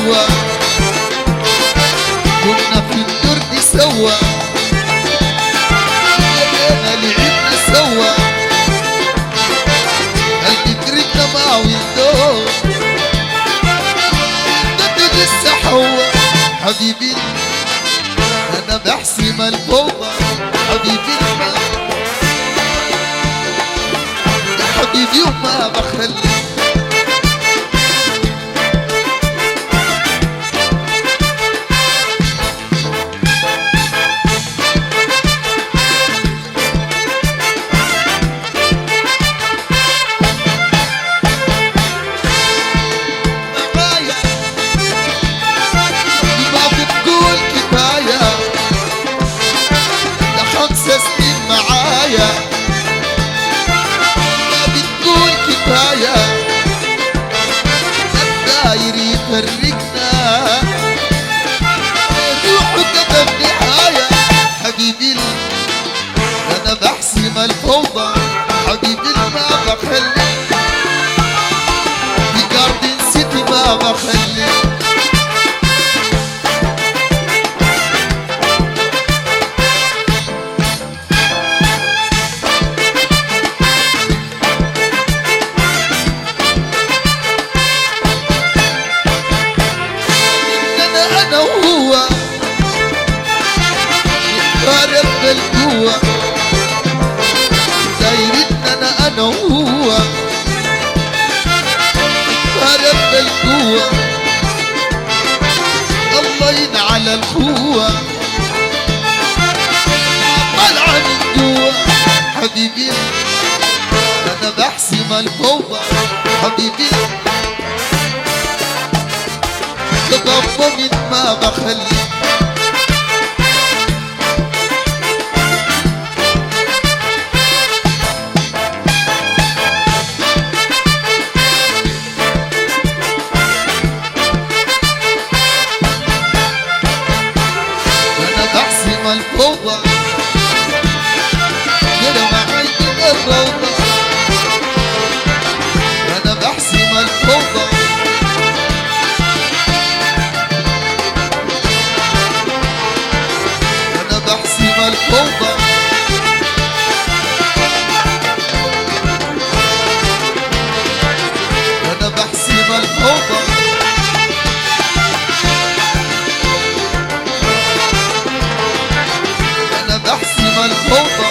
سوا كنا في الدرد سوا لقينا لعبنا سوا قلبي تركنا مع ولدو بدي لسه حوا حبيبي انا بحسم الفوضى حبيبي ما يا حبيبي وما بخلي معايا ما بتقول كفاية ده خمس سنين معايا ما بتقول كفاية الداير يفرقنا روح كتب نهاية حبيبي أنا بحسم الفوضى حبيبي ما بخلي في جاردن سيتي ما بخلي انا انا وهو نتقارب بالقوة دايرين انا انا وهو نتقارب بالقوة الله ينعل الخوة طالعة من جوا حبيبي انا بحسم الفوضى حبيبي تضمن ما بخلي انا بحسم الفوضى كده معي من الروضة انا بحسم الفوضى انا بحسم الفوضى انا بحسم الفوضى انا بحسم الفوضى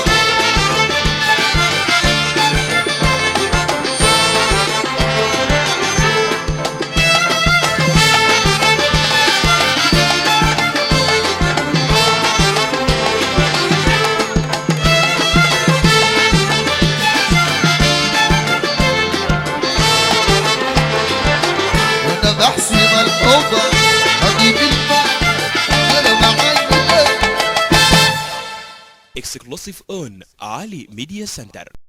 انا بحسم الفوضى حبيبي الفا انا معاي exclusive on Ali Media Center